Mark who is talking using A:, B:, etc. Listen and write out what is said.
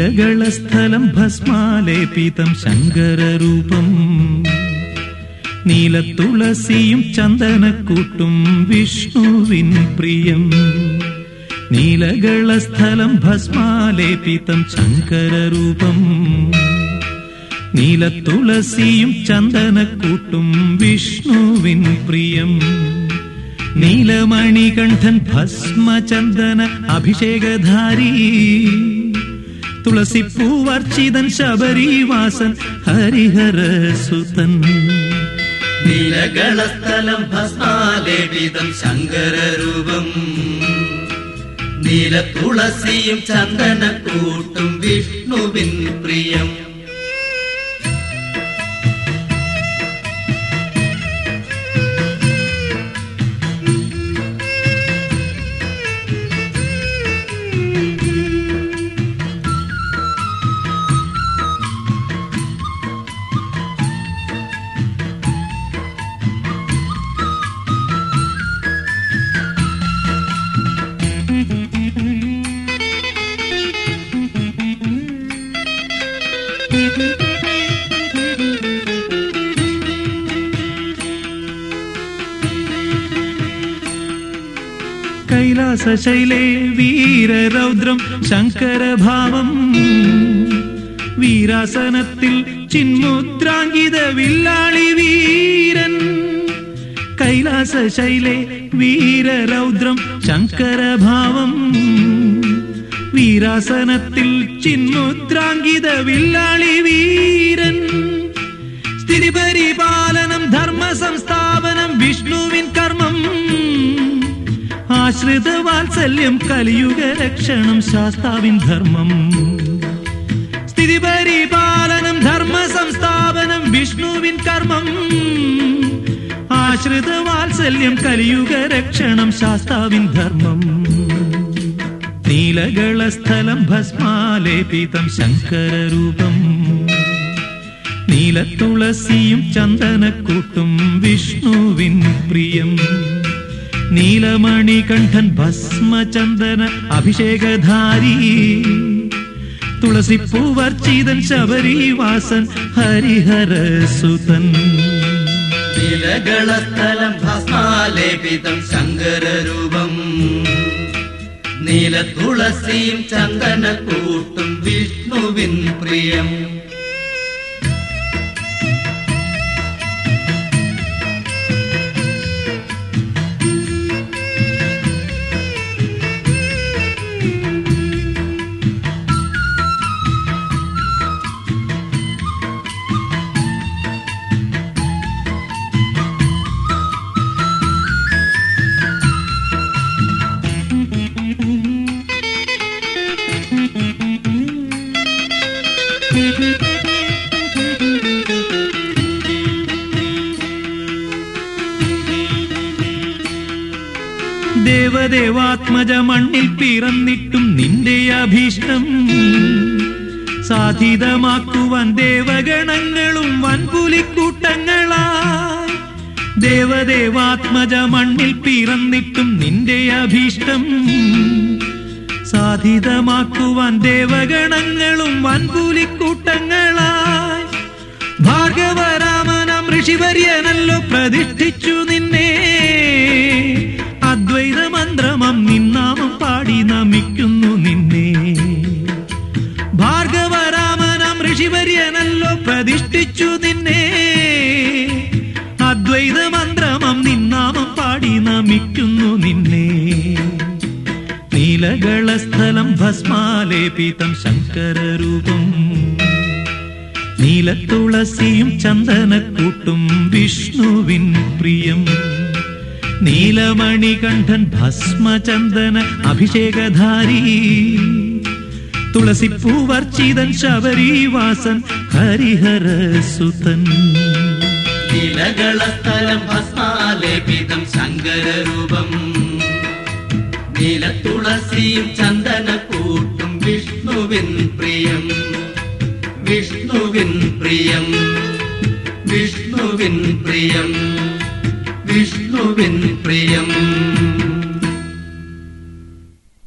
A: നീലകളസ്ഥലം ഭസ്മാലേപിതം ശങ്കരരൂപം നീലത്തുളസിയും ചന്ദനക്കൂട്ടും വിഷ്ണുവിൻ പ്രിയം നീലകളസ്ഥലം ഭസ്മാലേപിതം ശങ്കരരൂപം നീലത്തുളസിയും ചന്ദനക്കൂട്ടും വിഷ്ണുവിൻ പ്രിയം നീലമണികണ്ഠൻ ഭസ്മചന്ദന അഭിഷേകധാരി തുളസിപ്പൂവർച്ചിതൻ ശബരിവാസൻ ഹരിഹരസുതൻ
B: നീലകളസ്ഥലം ഭസ്മാലേപിതം ശങ്കരരൂപം നീലത്തുളസിയും ചന്ദനക്കൂട്ടും വിഷ്ണുവിൻ പ്രിയം
A: കൈലാസശൈലേ വീരരൗദ്രം ശങ്കരഭാവം വീരാസനത്തിൽ ചിന്മുദ്രാങ്കിത വില്ലാളി വീരൻ കൈലാസശൈലേ വീരരൗദ്രം ശങ്കരഭാവം വീരാസനത്തിൽ ചിന്മുദ്രാങ്കിത വില്ലാളി വീരൻ സ്ഥിതി പരിപാലനം ധർമ്മ സംസ്ഥാപനം വിഷ്ണുവിൻ കർമ്മം ആശ്രിത വാത്സല്യം കലിയുഗ രക്ഷണം ശാസ്താവിൻ ധർമ്മം സ്ഥിതി പരിപാലനം ധർമ്മ സംസ്ഥാപനം വിഷ്ണുവിൻ കർമ്മം ആശ്രിത വാത്സല്യം കലിയുഗ രക്ഷണം ശാസ്താവിൻ ധർമ്മം നീലകളസ്ഥലം ഭസ്മാലേപിതം ശങ്കരരൂപം നീലത്തുളസിയും ചന്ദനക്കൂട്ടും വിഷ്ണുവിൻ പ്രിയം നീലമണികണ്ഠൻ ഭസ്മചന്ദന അഭിഷേകധാരി തുളസിപ്പൂവർച്ചിതൻ ശബരിവാസൻ ഹരിഹരസുതൻ
B: നീലകളസ്ഥലം ഭസ്മാലേപിതം ശങ്കരരൂപം നീലത്തുളസിയും ചന്ദനക്കൂട്ടും വിഷ്ണുവിൻ പ്രിയം
A: ദേവദേവാത്മജ മണ്ണിൽ പിറന്നിട്ടും നിന്റെ അഭീഷ്ടം സാധിതമാക്കുവാൻ ദേവഗണങ്ങളും വൻപുലിക്കൂട്ടങ്ങളായി ദേവദേവാത്മജ മണ്ണിൽ പിറന്നിട്ടും നിന്റെ അഭീഷ്ടം സാധിതമാക്കുവാൻ ദേവഗണങ്ങളും വൻപുലിക്കൂട്ടങ്ങളായി ഭാർഗവരാമനം ഋഷിവര്യനല്ലോ പ്രതിഷ്ഠിച്ചു നിന്നെ അദ്വൈത മന്ത്രമം നിന്നാമം പാടി നമിക്കുന്നു നിന്നെ ഭാർഗവരാമനം ഋഷിവര്യനല്ലോ പ്രതിഷ്ഠിച്ചു നിന്നെ അദ്വൈത മന്ത്രമം നിന്നാമം പാടി നമിക്കുന്നു നിന്നെ നീലകളസ്ഥലം ഭസ്മാലേപിതം ശങ്കരരൂപം നീലത്തുളസിയും ചന്ദനക്കൂട്ടും വിഷ്ണുവിൻ പ്രിയം നീലമണികണ്ഠൻ ഭസ്മചന്ദന അഭിഷേകധാരി തുളസിപ്പൂവർച്ചിതൻ ശബരിവാസൻ ഹരിഹരസുതൻ
B: നീലകളസ്ഥലം ഭസ്മാലേപിതം ശങ്കരരൂപം നീലത്തുളസിയും ചന്ദനക്കൂട്ടും വിഷ്ണുവിൻ പ്രിയം വിഷ്ണുവിൻ പ്രിയം വിഷ്ണുവിൻ പ്രിയം വിഷ്ണുവിൻ പ്രിയം